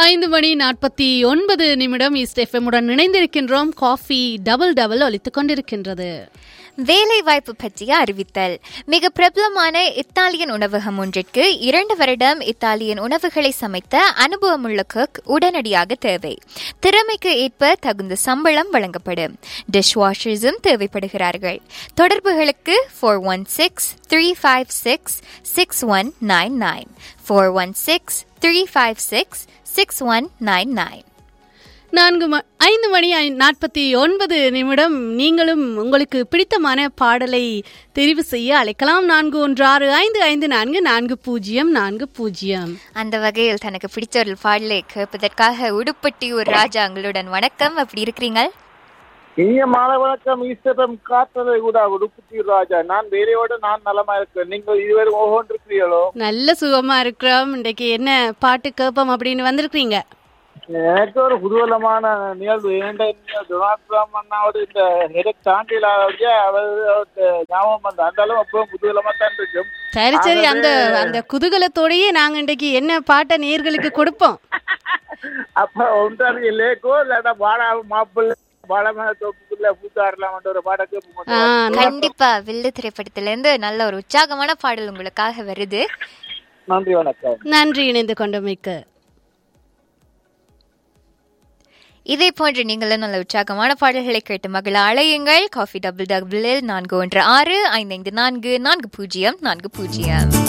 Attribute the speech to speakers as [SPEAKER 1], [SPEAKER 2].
[SPEAKER 1] ஐந்து மணி நாற்பத்தி ஒன்பது நிமிடம் ஈஸ்ட் எஃப்எம் உடன் இணைந்திருக்கின்றோம் காஃபி டபுள் டபுள் ஒலித்துக் கொண்டிருக்கின்றது
[SPEAKER 2] வேலை வாய்ப்பு பற்றிய அறிவித்தல் மிக பிரபலமான இத்தாலியன் உணவகம் ஒன்றிற்கு இரண்டு வருடம் இத்தாலியன் உணவுகளை சமைத்த அனுபவமுள்ள குக் உடனடியாக தேவை திறமைக்கு ஏற்ப தகுந்த சம்பளம் வழங்கப்படும் டிஷ் வாஷர்ஸும் தேவைப்படுகிறார்கள் தொடர்புகளுக்கு four one six three five six six one nine nine four one six three five six six one nine nine
[SPEAKER 1] நான்கு ம ஐந்து மணி ஐ- நாற்பத்தி ஒன்பது நிமிடம் நீங்களும் உங்களுக்கு பிடித்தமான பாடலை தெரிவு செய்ய அழைக்கலாம் நான்கு ஒன்று ஆறு ஐந்து ஐந்து நான்கு நான்கு பூஜ்ஜியம் நான்கு பூஜ்ஜியம்
[SPEAKER 2] அந்த வகையில் தனக்கு பிடிச்ச ஒரு பாடலை கேட்பதற்காக உடுப்பட்டி ஒரு ராஜா உங்களுடன் வணக்கம் அப்படி இருக்கிறீங்க
[SPEAKER 3] இனிய மாலை வணக்கம் ஈஸ்வரம் காத்தலை கூட உடுப்புத்தி ராஜா நான் வேலையோட நான் நலமா இருக்கிறேன் நீங்கள் இதுவரை ஓஹோன் இருக்கிறீர்களோ
[SPEAKER 1] நல்ல சுகமா இருக்கிறோம் இன்றைக்கு என்ன பாட்டு கேட்போம் அப்படின்னு வந்திருக்கிறீங்க
[SPEAKER 3] எனக்கு ஒரு குதூகலமான நிகழ்வு ஏண்ட டொனால்ட் ட்ரம்ப் அண்ணாவோட இந்த ஹெடக் தாண்டியில் அவர் ஞாபகம் வந்து அந்த அளவு அப்பவும் குதூகலமா தான் இருக்கும்
[SPEAKER 1] சரி சரி அந்த அந்த குதூகலத்தோடயே நாங்க இன்றைக்கு என்ன பாட்டை நேர்களுக்கு கொடுப்போம்
[SPEAKER 3] அப்ப ஒன்றாரு இல்லேக்கோ இல்லாட்டா பாடா மாப்பிள்ளை பாடமான தொப்புக்குள்ள பூத்தாடலாம்ன்ற ஒரு பாட
[SPEAKER 1] ஆ,
[SPEAKER 3] கேட்போம்
[SPEAKER 1] ந-
[SPEAKER 2] கண்டிப்பா வில்லு திரைப்படத்துல இருந்து நல்ல ஒரு உற்சாகமான பாடல் உங்களுக்காக வருது
[SPEAKER 3] நன்றி வணக்கம்
[SPEAKER 1] நன்றி இணைந்து கொண்டமைக்கு
[SPEAKER 2] இதே போன்று நீங்களும் நல்ல உற்சாகமான பாடல்களை கேட்டு மகள அழையுங்கள் காஃபி டபுள் டபுளில் நான்கு ஒன்று ஆறு ஐந்து ஐந்து நான்கு நான்கு பூஜ்ஜியம் நான்கு பூஜ்ஜியம்